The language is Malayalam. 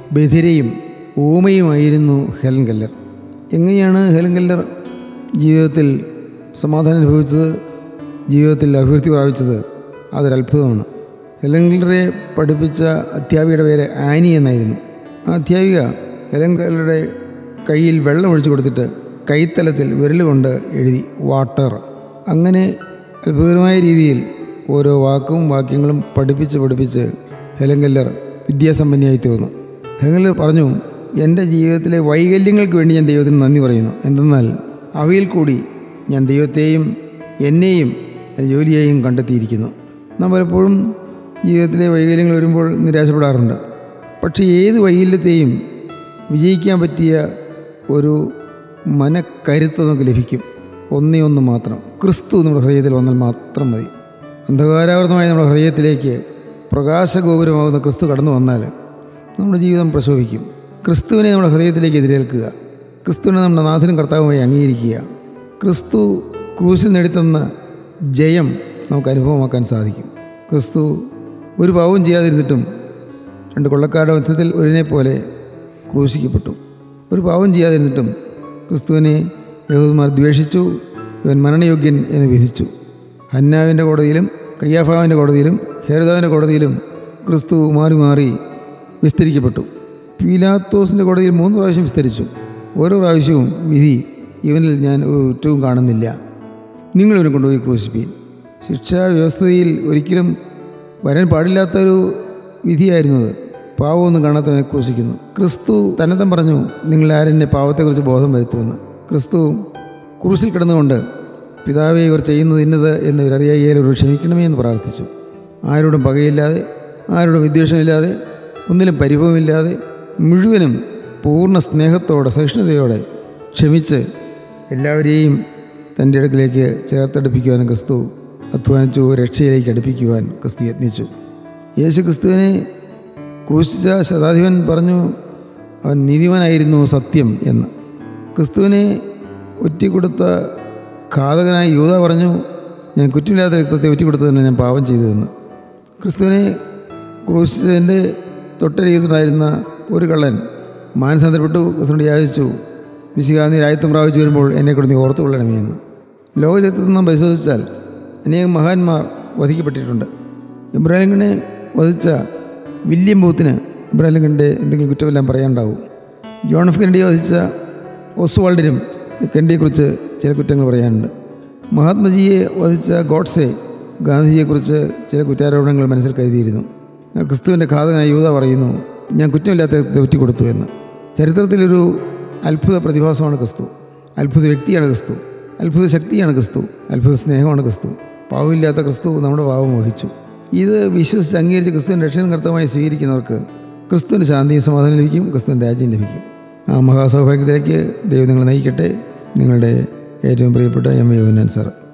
ബധിരയും ഊമയുമായിരുന്നു ഹെലൻ കെല്ലർ എങ്ങനെയാണ് ഹെലൻ കെല്ലർ ജീവിതത്തിൽ സമാധാനം അനുഭവിച്ചത് ജീവിതത്തിൽ അഭിവൃദ്ധി പ്രാപിച്ചത് അതൊരു അത്ഭുതമാണ് ഹെലൻ കെല്ലറെ പഠിപ്പിച്ച അധ്യാപികയുടെ പേര് ആനി എന്നായിരുന്നു ആ അധ്യാപിക ഹെലൻ കെല്ലറുടെ കയ്യിൽ വെള്ളം ഒഴിച്ചു കൊടുത്തിട്ട് കൈത്തലത്തിൽ വിരൽ കൊണ്ട് എഴുതി വാട്ടർ അങ്ങനെ അത്ഭുതകരമായ രീതിയിൽ ഓരോ വാക്കും വാക്യങ്ങളും പഠിപ്പിച്ച് പഠിപ്പിച്ച് ഹെലൻ കെല്ലർ വിദ്യാസമ്പന്നയായി തീർന്നു ഹെലൻ കെല്ലർ പറഞ്ഞു എൻ്റെ ജീവിതത്തിലെ വൈകല്യങ്ങൾക്ക് വേണ്ടി ഞാൻ ദൈവത്തിന് നന്ദി പറയുന്നു എന്തെന്നാൽ അവയിൽ കൂടി ഞാൻ ദൈവത്തെയും എന്നെയും എൻ്റെ ജോലിയെയും കണ്ടെത്തിയിരിക്കുന്നു നാം പലപ്പോഴും ജീവിതത്തിലെ വൈകല്യങ്ങൾ വരുമ്പോൾ നിരാശപ്പെടാറുണ്ട് പക്ഷേ ഏത് വൈകല്യത്തെയും വിജയിക്കാൻ പറ്റിയ ഒരു മനക്കരുത്ത് നമുക്ക് ലഭിക്കും ഒന്നേ ഒന്ന് മാത്രം ക്രിസ്തു നമ്മുടെ ഹൃദയത്തിൽ വന്നാൽ മാത്രം മതി അന്ധകാരാവൃതമായ നമ്മുടെ ഹൃദയത്തിലേക്ക് പ്രകാശഗോപുരമാകുന്ന ക്രിസ്തു കടന്നു വന്നാൽ നമ്മുടെ ജീവിതം പ്രശോഭിക്കും ക്രിസ്തുവിനെ നമ്മുടെ ഹൃദയത്തിലേക്ക് എതിരേൽക്കുക ക്രിസ്തുവിനെ നമ്മുടെ നാഥനും കർത്താവുമായി അംഗീകരിക്കുക ക്രിസ്തു ക്രൂശിൽ നേടിത്തന്ന ജയം നമുക്ക് അനുഭവമാക്കാൻ സാധിക്കും ക്രിസ്തു ഒരു പാവവും ചെയ്യാതിരുന്നിട്ടും രണ്ട് കൊള്ളക്കാരുടെ മധ്യത്തിൽ ഒരുവിനെ പോലെ ക്രൂശിക്കപ്പെട്ടു ഒരു പാവം ചെയ്യാതിരുന്നിട്ടും ക്രിസ്തുവിനെ യഹൂദന്മാർ ദ്വേഷിച്ചു ഇവൻ മരണയോഗ്യൻ എന്ന് വിധിച്ചു ഹന്നാവിൻ്റെ കോടതിയിലും കയ്യാഫാവിൻ്റെ കോടതിയിലും ഹേരദാവിൻ്റെ കോടതിയിലും ക്രിസ്തു മാറി മാറി വിസ്തരിക്കപ്പെട്ടു പീലാത്തോസിൻ്റെ കോടതിയിൽ മൂന്ന് പ്രാവശ്യം വിസ്തരിച്ചു ഓരോ പ്രാവശ്യവും വിധി ഇവനിൽ ഞാൻ ഒരു കുറ്റവും കാണുന്നില്ല നിങ്ങളിവനെ കൊണ്ടുപോയി ക്രൂശിപ്പീൻ ശിക്ഷാ വ്യവസ്ഥയിൽ ഒരിക്കലും വരാൻ പാടില്ലാത്തൊരു വിധിയായിരുന്നത് പാവമൊന്നും കാണാത്തവനെ ക്രൂശിക്കുന്നു ക്രിസ്തു തന്നെത്തം പറഞ്ഞു നിങ്ങൾ ആരെന്നെ പാവത്തെക്കുറിച്ച് ബോധം വരുത്തുമെന്ന് ക്രിസ്തു ക്രൂശിൽ കിടന്നുകൊണ്ട് പിതാവെ ഇവർ ചെയ്യുന്നത് ഇന്നത് എന്ന് ഇവരറിയായിയാലും ക്ഷമിക്കണമേ എന്ന് പ്രാർത്ഥിച്ചു ആരോടും പകയില്ലാതെ ആരോടും വിദ്വേഷമില്ലാതെ ഒന്നിലും പരിഭവമില്ലാതെ മുഴുവനും പൂർണ്ണ സ്നേഹത്തോടെ സഹിഷ്ണുതയോടെ ക്ഷമിച്ച് എല്ലാവരെയും തൻ്റെ അടുക്കിലേക്ക് ചേർത്തെടുപ്പിക്കുവാൻ ക്രിസ്തു അധ്വാനിച്ചു രക്ഷയിലേക്ക് അടുപ്പിക്കുവാൻ ക്രിസ്തു യത്നിച്ചു യേശു ക്രിസ്തുവിനെ ക്രൂശിച്ച ശതാധിപൻ പറഞ്ഞു അവൻ നീതിമാനായിരുന്നു സത്യം എന്ന് ക്രിസ്തുവിനെ ഒറ്റിക്കൊടുത്ത ഘാതകനായ യൂത പറഞ്ഞു ഞാൻ കുറ്റമില്ലാത്ത രക്തത്തെ ഒറ്റിക്കൊടുത്തതിന് ഞാൻ പാപം ചെയ്തു എന്ന് ക്രിസ്തുവിനെ ക്രൂശിച്ചതിൻ്റെ തൊട്ടരികത്തുണ്ടായിരുന്ന ഒരു കള്ളൻ മാനസാന്തരപ്പെട്ടു ക്രിസ്തുവിനോട് യാചിച്ചു വിശിക നീ രാജ്യത്വം പ്രാപിച്ചു വരുമ്പോൾ എന്നെ കൊണ്ട് നീ ഓർത്തുകൊള്ളണമേ എന്ന് ലോകചരിത്രത്തിൽ നാം പരിശോധിച്ചാൽ അനേകം മഹാന്മാർ വധിക്കപ്പെട്ടിട്ടുണ്ട് ഇബ്രാഹിമിനെ വധിച്ച വില്യം ബൂത്തിന് ഇബ്രാഹിമിൻ്റെ എന്തെങ്കിലും കുറ്റമെല്ലാം പറയാനുണ്ടാവും ജോൺ എഫ് കെനഡിയെ വധിച്ച ഒസ്വാൾഡിനും കെനഡിയെക്കുറിച്ച് ചില കുറ്റങ്ങൾ പറയാനുണ്ട് മഹാത്മജിയെ വധിച്ച ഗോഡ്സെ ഗാന്ധിജിയെക്കുറിച്ച് ചില കുറ്റാരോപണങ്ങൾ മനസ്സിൽ കരുതിയിരുന്നു എന്നാൽ ക്രിസ്തുവിൻ്റെ ഘാതകനായ യൂത പറയുന്നു ഞാൻ കുറ്റമില്ലാത്ത തെറ്റി കൊടുത്തു എന്ന് ചരിത്രത്തിലൊരു അത്ഭുത പ്രതിഭാസമാണ് ക്രിസ്തു അത്ഭുത വ്യക്തിയാണ് ക്രിസ്തു അത്ഭുത ശക്തിയാണ് ക്രിസ്തു അത്ഭുത സ്നേഹമാണ് ക്രിസ്തു പാവമില്ലാത്ത ക്രിസ്തു നമ്മുടെ പാവം വഹിച്ചു ഇത് വിശ്വസിച്ച് അംഗീകരിച്ച് ക്രിസ്തുവിൻ്റെ രക്ഷണം കർത്തമായി സ്വീകരിക്കുന്നവർക്ക് ക്രിസ്തുവിൻ്റെ ശാന്തിയും സമാധാനം ലഭിക്കും ക്രിസ്തുവിൻ്റെ രാജ്യം ലഭിക്കും ആ മഹാസൗഭാഗ്യത്തിലേക്ക് ദൈവം നിങ്ങളെ നയിക്കട്ടെ നിങ്ങളുടെ ഏറ്റവും പ്രിയപ്പെട്ട എം എ യുവനൻ സാറ്